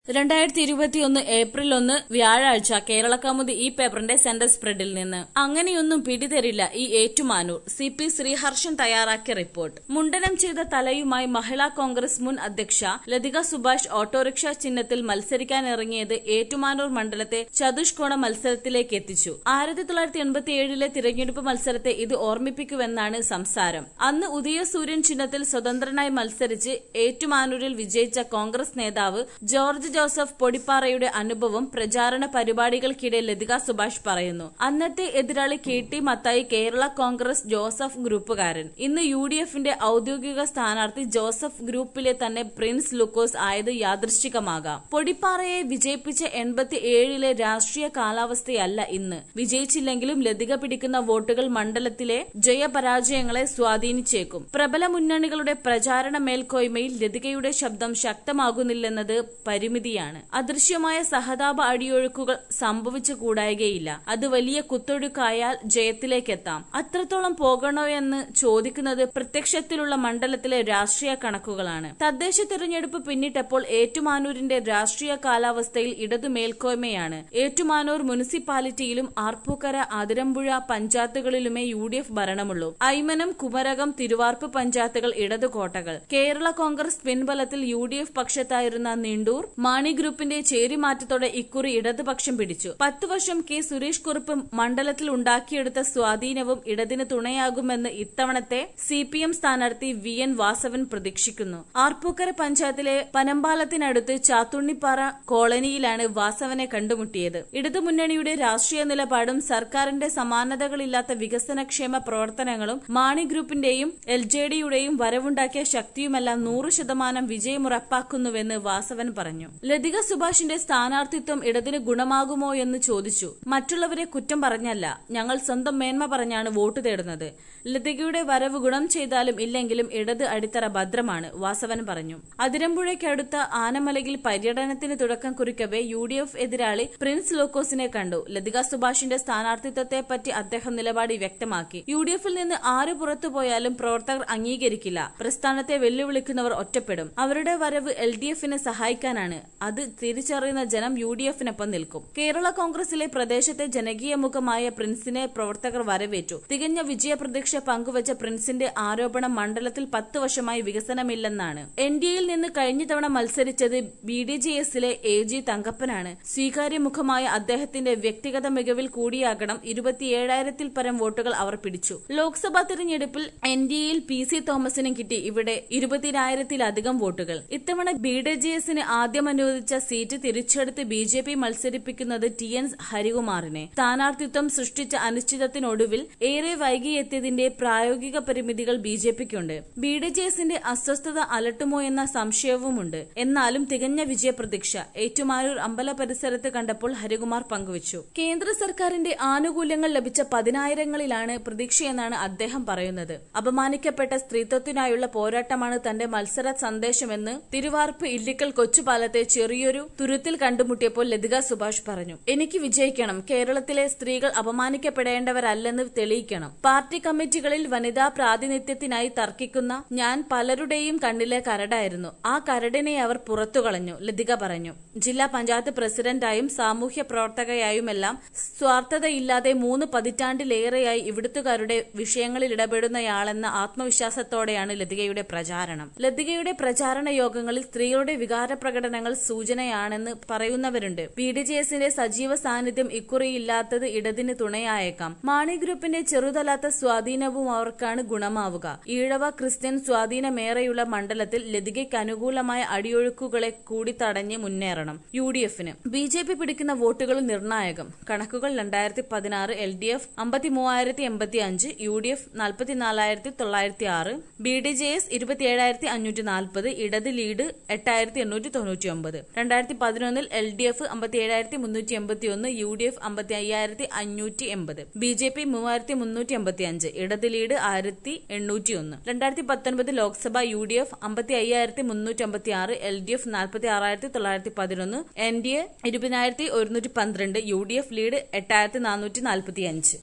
രണ്ടായിരത്തി ഇരുപത്തിയൊന്ന് ഏപ്രിൽ ഒന്ന് വ്യാഴാഴ്ച കേരളകൗമുദി ഈ പേപ്പറിന്റെ സെന്റർ സ്പ്രെഡിൽ നിന്ന് അങ്ങനെയൊന്നും പിടിതരില്ല ഈ ഏറ്റുമാനൂർ സി പി ശ്രീഹർഷൻ തയ്യാറാക്കിയ റിപ്പോർട്ട് മുണ്ടനം ചെയ്ത തലയുമായി മഹിളാ കോൺഗ്രസ് മുൻ അധ്യക്ഷ ലതിക സുഭാഷ് ഓട്ടോറിക്ഷ ചിഹ്നത്തിൽ മത്സരിക്കാനിറങ്ങിയത് ഏറ്റുമാനൂർ മണ്ഡലത്തെ ചതുഷ്കോണ മത്സരത്തിലേക്ക് എത്തിച്ചു ആയിരത്തി തൊള്ളായിരത്തി എൺപത്തി ഏഴിലെ തിരഞ്ഞെടുപ്പ് മത്സരത്തെ ഇത് ഓർമ്മിപ്പിക്കുമെന്നാണ് സംസാരം അന്ന് ഉദയസൂര്യൻ ചിഹ്നത്തിൽ സ്വതന്ത്രനായി മത്സരിച്ച് ഏറ്റുമാനൂരിൽ വിജയിച്ച കോൺഗ്രസ് നേതാവ് ജോർജ് ജോസഫ് പൊടിപ്പാറയുടെ അനുഭവം പ്രചാരണ പരിപാടികൾക്കിടെ ലതിക സുഭാഷ് പറയുന്നു അന്നത്തെ എതിരാളി K T Mathai Kerala Congress Joseph ഗ്രൂപ്പുകാരൻ ഇന്ന് യു ഡി എഫിന്റെ ഔദ്യോഗിക സ്ഥാനാർത്ഥി ജോസഫ് ഗ്രൂപ്പിലെ തന്നെ പ്രിൻസ് ലൂക്കോസ് ആയത് യാദൃശ്ചികമാകാം പൊടിപ്പാറയെ വിജയിപ്പിച്ച എൺപത്തി ഏഴിലെ രാഷ്ട്രീയ കാലാവസ്ഥയല്ല ഇന്ന് വിജയിച്ചില്ലെങ്കിലും ലതിക പിടിക്കുന്ന വോട്ടുകൾ മണ്ഡലത്തിലെ ജയപരാജയങ്ങളെ സ്വാധീനിച്ചേക്കും പ്രബല മുന്നണികളുടെ പ്രചാരണ മേൽക്കോയ്മയിൽ ലതികയുടെ ശബ്ദം ശക്തമാകുന്നില്ലെന്നത് പരിമിതിയാണ് അദൃശ്യമായ സഹതാപ അടിയൊഴുക്കുകൾ സംഭവിച്ചു കൂടായികയില്ല അത് വലിയ കുത്തൊഴുക്കായാൽ ജയത്തിലേക്കെത്താം അത്രത്തോളം പോകണോ എന്ന് ചോദിക്കുന്നത് പ്രത്യക്ഷത്തിലുള്ള മണ്ഡലത്തിലെ രാഷ്ട്രീയ കണക്കുകളാണ് തദ്ദേശ തിരഞ്ഞെടുപ്പ് പിന്നിട്ടപ്പോൾ ഏറ്റുമാനൂരിന്റെ രാഷ്ട്രീയ കാലാവസ്ഥയിൽ ഇടതു മേൽക്കോയ്മയാണ് ഏറ്റുമാനൂർ മുനിസിപ്പാലിറ്റിയിലും ആർപ്പൂക്കര അതിരമ്പുഴ പഞ്ചായത്തുകളിലുമേ യു ഡി എഫ് ഭരണമുള്ളൂ ഐമനം കുമരകം തിരുവാർപ്പ് പഞ്ചായത്തുകൾ ഇടതു കോട്ടകൾ കേരള കോൺഗ്രസ് പിൻബലത്തിൽ യു ഡി എഫ് പക്ഷത്തായിരുന്ന നിണ്ടൂർ മാണി ഗ്രൂപ്പിന്റെ ചേരിമാറ്റത്തോടെ ഇക്കുറി ഇടതുപക്ഷം പിടിച്ചു പത്തു വർഷം കെ സുരേഷ് കുറുപ്പ് മണ്ഡലത്തിൽ ഉണ്ടാക്കിയെടുത്ത സ്വാധീനവും ഇടതിന് തുണയാകുമെന്ന് ഇത്തവണത്തെ സി പി എം സ്ഥാനാർത്ഥി വി എൻ വാസവൻ പ്രതീക്ഷിക്കുന്നു ആർപ്പൂക്കര പഞ്ചായത്തിലെ പനമ്പാലത്തിനടുത്ത് ചാത്തുണ്ണിപ്പാറ കോളനിയിലാണ് വാസവനെ കണ്ടുമുട്ടിയത് ഇടതുമുന്നണിയുടെ രാഷ്ട്രീയ നിലപാടും സർക്കാരിന്റെ സമാനതകളില്ലാത്ത വികസനക്ഷേമ പ്രവർത്തനങ്ങളും മാണി ഗ്രൂപ്പിന്റെയും എൽ ജെ ഡിയുടെയും വരവുണ്ടാക്കിയ ശക്തിയുമെല്ലാം നൂറ് ശതമാനം വിജയമുറപ്പാക്കുന്നുവെന്ന് വാസവൻ പറഞ്ഞു ലതിക സുഭാഷിന്റെ സ്ഥാനാർത്ഥിത്വം ഇടതിന് ഗുണമാകുമോ എന്ന് ചോദിച്ചു മറ്റുള്ളവരെ കുറ്റം പറഞ്ഞല്ല ഞങ്ങൾ സ്വന്തം മേന്മ പറഞ്ഞാണ് വോട്ട് തേടുന്നത് ലതികയുടെ വരവ് ഗുണം ചെയ്താലും ഇല്ലെങ്കിലും ഇടത് അടിത്തറ ഭദ്രമാണ് വാസവൻ പറഞ്ഞു അതിരമ്പുഴയ്ക്കടുത്ത ആനമലയിൽ പര്യടനത്തിന് തുടക്കം കുറിക്കവെ യു ഡി എഫ് എതിരാളി പ്രിൻസ് ലോക്കോസിനെ കണ്ടു ലതിക സുഭാഷിന്റെ സ്ഥാനാർത്ഥിത്വത്തെ പറ്റി അദ്ദേഹം നിലപാട് വ്യക്തമാക്കി യു ഡി എഫിൽ നിന്ന് ആര് പുറത്തുപോയാലും പ്രവർത്തകർ അംഗീകരിക്കില്ല പ്രസ്ഥാനത്തെ വെല്ലുവിളിക്കുന്നവർ ഒറ്റപ്പെടും അവരുടെ വരവ് എൽ ഡി എഫിനെ സഹായിക്കാനാണ് അത് തിരിച്ചറിയുന്ന ജനം യു ഡി എഫിനൊപ്പം നിൽക്കും കേരള കോൺഗ്രസിലെ പ്രദേശത്തെ ജനകീയ മുഖമായ പ്രിൻസിനെ പ്രവർത്തകർ വരവേറ്റു തികഞ്ഞ വിജയപ്രതീക്ഷ പങ്കുവച്ച പ്രിൻസിന്റെ ആരോപണം മണ്ഡലത്തിൽ പത്ത് വർഷമായി വികസനമില്ലെന്നാണ് എൻ ഡി എയിൽ നിന്ന് കഴിഞ്ഞ തവണ മത്സരിച്ചത് ബി ഡി ജെ എസിലെ എ ജി തങ്കപ്പനാണ് സ്വീകാര്യമുഖമായ അദ്ദേഹത്തിന്റെ വ്യക്തിഗത മികവിൽ കൂടിയാകണം ഇരുപത്തിയേഴായിരത്തിൽ പരം വോട്ടുകൾ അവർ പിടിച്ചു ലോക്സഭാ തിരഞ്ഞെടുപ്പിൽ എൻ ഡി എയിൽ പി സി തോമസിനും കിട്ടി ഇവിടെ ഇരുപത്തിനായിരത്തിലധികം വോട്ടുകൾ ഇത്തവണ ബി ഡി ജെ എസിന് ആദ്യം അനുവദിച്ച സീറ്റ് തിരിച്ചെടുത്ത് ബി ജെ പി മത്സരിപ്പിക്കുന്നത് ടി എൻ ഹരികുമാറിനെ സ്ഥാനാർത്ഥിത്വം സൃഷ്ടിച്ച അനിശ്ചിതത്തിനൊടുവിൽ ഏറെ വൈകിയെത്തിയതിന്റെ പ്രായോഗിക പരിമിതികൾ ബി ജെ പിക്കുണ്ട് ബി ഡി ജെ എസിന്റെ അസ്വസ്ഥത അലട്ടുമോ എന്ന സംശയവുമുണ്ട് എന്നാലും തികഞ്ഞ വിജയപ്രതീക്ഷ ഏറ്റുമാനൂർ അമ്പല പരിസരത്ത് കണ്ടപ്പോൾ ഹരികുമാർ പങ്കുവച്ചു കേന്ദ്ര സർക്കാരിന്റെ ആനുകൂല്യങ്ങൾ ലഭിച്ച പതിനായിരങ്ങളിലാണ് പ്രതീക്ഷയെന്നാണ് അദ്ദേഹം പറയുന്നത് അപമാനിക്കപ്പെട്ട സ്ത്രീത്വത്തിനായുള്ള പോരാട്ടമാണ് തന്റെ മത്സര സന്ദേശമെന്ന് തിരുവാർപ്പ് ഇല്ലിക്കൽ കൊച്ചുപാലത്തെ ചെറിയൊരു തുരുത്തിൽ കണ്ടുമുട്ടിയപ്പോൾ ലതിക സുഭാഷ് പറഞ്ഞു എനിക്ക് വിജയിക്കണം കേരളത്തിലെ സ്ത്രീകൾ അപമാനിക്കപ്പെടേണ്ടവരല്ലെന്ന് തെളിയിക്കണം പാർട്ടി കമ്മിറ്റികളിൽ വനിതാ പ്രാതിനിധ്യത്തിനായി തർക്കിക്കുന്ന ഞാൻ പലരുടെയും കണ്ണിലെ കരടായിരുന്നു ആ കരടിനെ അവർ പുറത്തുകളഞ്ഞു ലതിക പറഞ്ഞു ജില്ലാ പഞ്ചായത്ത് പ്രസിഡന്റായും സാമൂഹ്യ പ്രവർത്തകയായുമെല്ലാം സ്വാർത്ഥതയില്ലാതെ മൂന്ന് പതിറ്റാണ്ടിലേറെയായി ഇവിടുത്തുകാരുടെ വിഷയങ്ങളിൽ ഇടപെടുന്നയാളെന്ന ആത്മവിശ്വാസത്തോടെയാണ് ലതികയുടെ പ്രചാരണം ലതികയുടെ പ്രചാരണ യോഗങ്ങളിൽ സ്ത്രീകളുടെ വികാര പ്രകടനങ്ങൾ സൂചനയാണെന്ന് പറയുന്നവരുണ്ട് ബി ഡി ജെ എസിന്റെ സജീവ സാന്നിധ്യം ഇക്കുറിയില്ലാത്തത് ഇടതിന് തുണയായേക്കാം മാണി ഗ്രൂപ്പിന്റെ ചെറുതല്ലാത്ത സ്വാധീനവും അവർക്കാണ് ഗുണമാവുക ഈഴവ ക്രിസ്ത്യൻ സ്വാധീനമേറെയുള്ള മണ്ഡലത്തിൽ ലതികയ്ക്ക് അനുകൂലമായ അടിയൊഴുക്കുകളെ കൂടി തടഞ്ഞ് മുന്നേറണം യു ഡി എഫിന് ബി ജെ പി പിടിക്കുന്ന വോട്ടുകൾ നിർണായകം കണക്കുകൾ രണ്ടായിരത്തി പതിനാറ് എൽ ഡി എഫ് അമ്പത്തി മൂവായിരത്തി എൺപത്തി അഞ്ച് യു ഡി എഫ് നാൽപ്പത്തിനാലായിരത്തി തൊള്ളായിരത്തി ആറ് ബി ഡി ജെ എസ് ഇരുപത്തിയേഴായിരത്തി അഞ്ഞൂറ്റി നാൽപ്പത് ഇടത് ലീഡ് എട്ടായിരത്തി എണ്ണൂറ്റി തൊണ്ണൂറ്റി ഒമ്പത് രണ്ടായിരത്തി പതിനൊന്നിൽ എൽ ഡി എഫ് അമ്പത്തി ഏഴായിരത്തി മുന്നൂറ്റി എൺപത്തി ഒന്ന് യു ഡി എഫ് അമ്പത്തി അയ്യായിരത്തി അഞ്ഞൂറ്റി എൺപത് ബി ജെ പി മൂവായിരത്തി മുന്നൂറ്റി എൺപത്തി അഞ്ച് ഇടത് ലീഡ് ആയിരത്തി എണ്ണൂറ്റി ഒന്ന് രണ്ടായിരത്തി പത്തൊൻപത് ലോക്സഭ യു ഡി എഫ് അമ്പത്തി അയ്യായിരത്തി മുന്നൂറ്റി അമ്പത്തി ആറ് എൽ ഡി എഫ് നാൽപ്പത്തി ആറായിരത്തി തൊള്ളായിരത്തി പതിനൊന്ന് എൻ ഡി എ ഇരുപതിനായിരത്തി ഒരുന്നൂറ്റി പന്ത്രണ്ട് യു ഡി എഫ് ലീഡ് എട്ടായിരത്തി നാനൂറ്റി നാൽപ്പത്തി അഞ്ച്